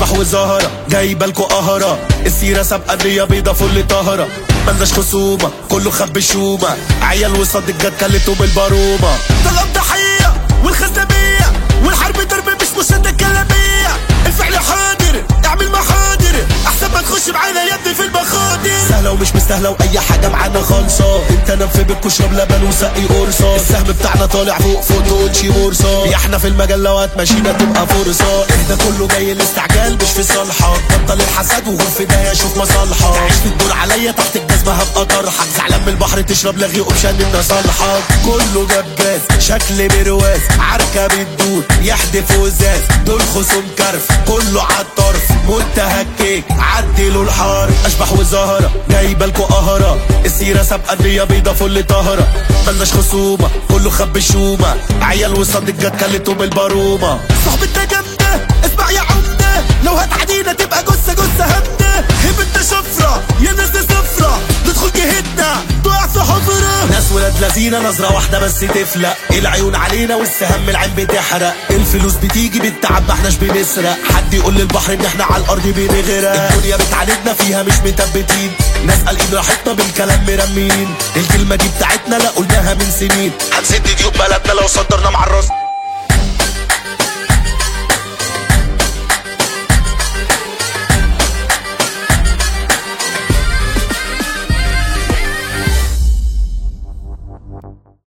اشبح وزهرة جايبالكوا قهرة السيرة سابقة النية بيضة فل طهرة ملناش خصومة كله خب شومة عيال وصاد الجد كلتهم البرومة طلب ضحية والخزنبية والحرب ضرب مش مشادة كلامية الفعل حاضر اعمل محاضر احسن ما تخش معانا يا ابني في المخاطر سهلة ومش مستاهلة واي حاجة معانا خالصة انت نام في بيتكوا اشرب لبن وسقي قرصة السهم بتاعنا طالع فوق فوق تقولش بورصة احنا في المجال لو هتمشينا تبقى فرصة احنا كله جاي الاستعجال مش في صالحك بطل الحسد وغور في ده شوف مصالحك تعيش في الدور عليا تحت الجزمة هبقى طرحك زعلان من البحر تشرب لغي اوبشن ان صالحك كله جاب جاز شكل برواز عركة بتدور يحدف وزاز دول خصوم كرف كله عالطرف منتهى الكيك عدلوا الحار اشبح وزهرة جايبالكوا قهرة السيرة سابقة النية بيضة فل طهرة ملناش خصومة كله خب شومة عيال وصاد الجد كلتهم البرومة صاحبتنا جامدة اسمع يا عمدة لو هتعدينا تبقى جثة جثة هبدة هب انت شفرة يا ناس دي صفرة ندخل جهتنا تقع في حفرة ناس ولاد لذينة نظرة واحدة بس تفلق العيون علينا والسهم العين بتحرق الفلوس بتيجي بالتعب ما احناش بنسرق حد يقول للبحر ان احنا على الارض بنغرق الدنيا بتعاندنا فيها مش مثبتين ناس قالقين راحتنا بالكلام مرمين الكلمة دي بتاعتنا لا قلناها من سنين هنسد ديوب بلدنا لو صدرنا مع الراس